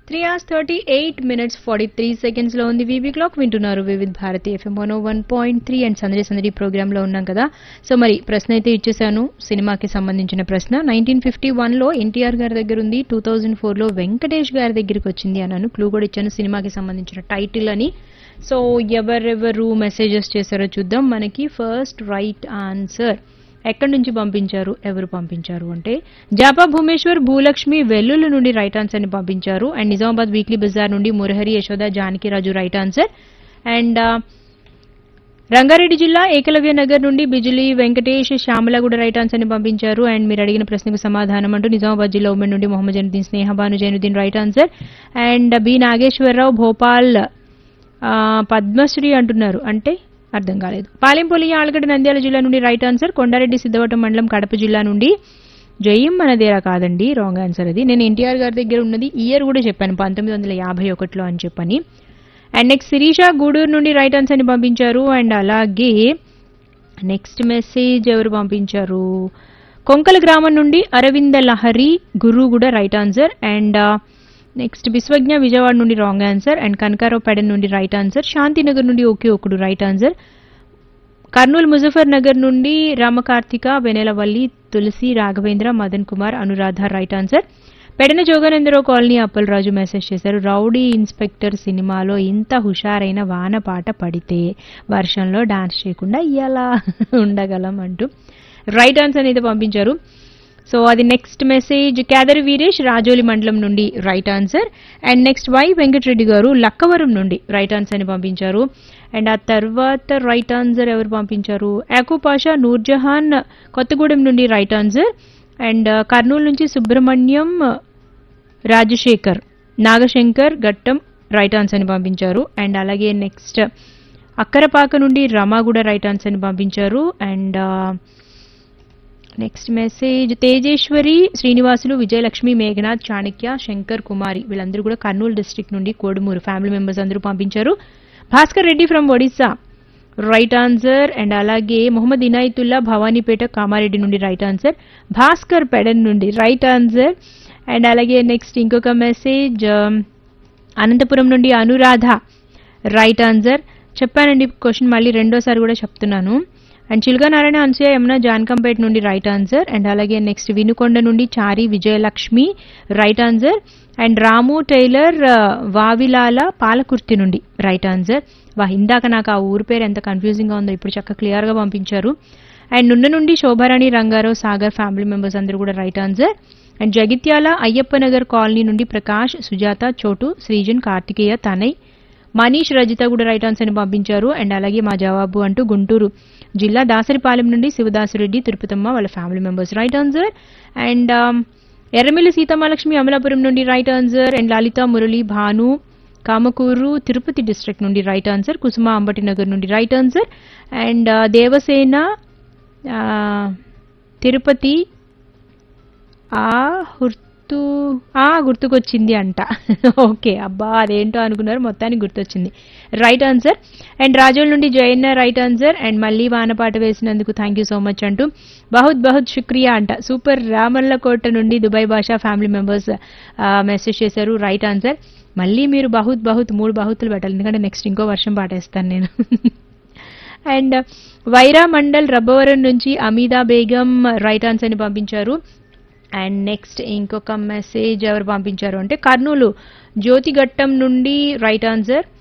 three hours thirty eight minutes forty three seconds లో ఉంది VB clock వింటున్నారు Vividh Bharati FM one one point three and సందడి సందడి programme లో ఉన్నాం కదా సో మరి ప్రశ్న అయితే ఇచ్చేసాను సినిమాకి సంబంధించిన ప్రశ్న నైన్టీన్ ఫిఫ్టీ వన్ లో ఎన్టీఆర్ గారి దగ్గర ఉంది టూ థౌజండ్ ఫోర్ లో వెంకటేష్ గారి దగ్గరికి వచ్చింది అన్నాను క్లూ కూడా ఇచ్చాను సినిమాకి సంబంధించిన టైటిల్ అని సో ఎవరెవరు మెసేజెస్ చేశారో చూద్దాం మనకి ఫస్ట్ రైట్ ఆన్సర్ ఎక్కడి నుంచి పంపించారు ఎవరు పంపించారు అంటే జాపా భూమేశ్వర్ భూలక్ష్మి వెల్లుల నుండి రైట్ ఆన్సర్ ని పంపించారు అండ్ నిజామాబాద్ వీక్లీ బజార్ నుండి Murahari Yashoda Janakiraju right answer and Rangareddy జిల్లా ఏకలవ్య నగర్ నుండి బిజిలీ వెంకటేష్ శ్యామల కూడా రైట్ ఆన్సర్ ని పంపించారు అండ్ మీరు అడిగిన ప్రశ్నకు సమాధానం అంటూ నిజామాబాద్ జిల్లా ఉమెన్ నుండి Mohammed Zainuddin Snehabanu Zainuddin right answer and B Nageswararao Bhopal ఆ, పద్మశ్రీ అంటున్నారు అంటే అర్థం కాలేదు పాలెంపల్లి ఆలగడ్డ నంద్యాల జిల్లా నుండి రైట్ ఆన్సర్ కొండారెడ్డి సిద్ధవటం మండలం కడప జిల్లా నుండి జయం మనదేరా కాదండి రాంగ్ ఆన్సర్ అది నేను ఎన్టీఆర్ గారి దగ్గర ఉన్నది ఇయర్ కూడా చెప్పాను పంతొమ్మిది వందల యాభై ఒకటిలో అని చెప్పని అండ్ నెక్స్ట్ శిరీష గూడూరు నుండి రైట్ ఆన్సర్ ని పంపించారు అండ్ అలాగే నెక్స్ట్ మెసేజ్ ఎవరు పంపించారు కొంకల గ్రామం నుండి అరవింద లహరి గురు కూడా right answer and next Vishwajna Vijayawada నుండి wrong answer and Kanakarao Pedan నుండి రైట్ ఆన్సర్ శాంతినగర్ నుండి ఓకే ఒకడు రైట్ ఆన్సర్ కర్నూలు ముజఫర్ నగర్ నుండి Ramakarthika Vennelavalli Tulasi Raghavendra Madan Kumar Anuradha right answer Pedana Joganandarao colony Appalaraju message చేశారు రౌడీ ఇన్స్పెక్టర్ సినిమాలో ఇంత హుషారైన వాన పాట పడితే వర్షంలో డాన్స్ చేయకుండా ఎలా ఉండగలం అంటూ రైట్ ఆన్సర్ అయితే పంపించారు సో అది నెక్స్ట్ మెసేజ్ కేదరి వీరేష్ రాజోలి మండలం నుండి right answer and next Y Venkatareddy గారు లక్కవరం నుండి రైట్ ఆన్సర్ ని పంపించారు అండ్ ఆ తర్వాత రైట్ ఆన్సర్ ఎవరు పంపించారు యాకూ పాషా నూర్జహాన్ కొత్తగూడెం నుండి రైట్ ఆన్సర్ అండ్ కర్నూలు నుంచి సుబ్రహ్మణ్యం రాజశేఖర్ నాగశంకర్ ఘట్టం రైట్ ఆన్సర్ ని పంపించారు అండ్ అలాగే నెక్స్ట్ అక్కరపాక నుండి రమ కూడా రైట్ ఆన్సర్ ని పంపించారు and next message Tejeswari Srinivasulu Vijayalakshmi Meghanath Chanakya Shankar Kumari వీళ్ళందరూ కూడా కర్నూలు డిస్ట్రిక్ట్ నుండి కోడుమూరు ఫ్యామిలీ మెంబర్స్ అందరూ పంపించారు Bhaskar Reddy from Odisha right answer and అలాగే మొహమ్మద్ ఇనాయతుల్లా భవానీపేట కామారెడ్డి నుండి రైట్ ఆన్సర్ భాస్కర్ పెడన్ నుండి రైట్ ఆన్సర్ అండ్ అలాగే నెక్స్ట్ ఇంకొక మెసేజ్ అనంతపురం నుండి అనురాధ రైట్ ఆన్సర్ చెప్పానండి క్వశ్చన్ మళ్ళీ రెండోసారి కూడా చెప్తున్నాను అండ్ చిల్గా నారాయణ అన్సూయ యమున జాన్కంపేట్ నుండి రైట్ ఆన్సర్ అండ్ అలాగే నెక్స్ట్ వినుకొండ నుండి Chari Vijayalakshmi right answer and Ramu tailor ఆ, వావిలాల పాలకుర్తి నుండి రైట్ ఆన్సర్ వా ఇందాక నాకు ఆ ఊరి పేరు ఎంత కన్ఫ్యూజింగ్ గా ఉందో ఇప్పుడు చక్క క్లియర్ గా పంపించారు అండ్ నున్న నుండి శోభారాణి రంగారావు సాగర్ ఫ్యామిలీ మెంబర్స్ అందరూ కూడా right answer and Jagtial Ayyappa Nagar colony నుండి ప్రకాష్ సుజాత చోటు శ్రీజన్ కార్తికేయ తనయ్ మనీష్ రజిత కూడా రైట్ ఆన్సర్ ని పంపించారు అండ్ అలాగే మా జవాబు అంటూ గుంటూరు జిల్లా దాసరిపాలెం నుండి శివదాసురెడ్డి తిరుపతమ్మ వాళ్ళ family members right answer and Erramilli Seethamahalakshmi Amalapuram నుండి right answer and Lalitha Murali Bhanu Kamakuru Tirupati district నుండి రైట్ ఆన్సర్ కుసుమ అంబటి నగర్ నుండి రైట్ ఆన్సర్ అండ్ దేవసేన ఆ, తిరుపతి ఆ గుర్తు ఆ గుర్తుకొచ్చింది అంట ఓకే అబ్బా అదేంటో అనుకున్నారు మొత్తానికి గుర్తొచ్చింది రైట్ ఆన్సర్ అండ్ రాజోల్ నుండి జయన్న రైట్ ఆన్సర్ అండ్ మళ్ళీ వానపాట వేసినందుకు థ్యాంక్ యూ సో మచ్ అంటూ బహుత్ బహుత్ శుక్రియా అంట సూపర్ రామల్లకోట నుండి Dubai Basha family members message చేశారు రైట్ ఆన్సర్ మళ్ళీ మీరు బహుత్ బహుత్ మూడు బహుతులు పెట్టాలి ఎందుకంటే నెక్స్ట్ ఇంకో వర్షం పాటేస్తాను నేను అండ్ వైరా మండల్ రబ్బవరం నుంచి అమీదా బేగం రైట్ ఆన్సర్ ని పంపించారు అండ్ నెక్స్ట్ ఇంకొక మెసేజ్ ఎవరు పంపించారు అంటే కర్నూలు జ్యోతిఘట్టం నుండి రైట్ ఆన్సర్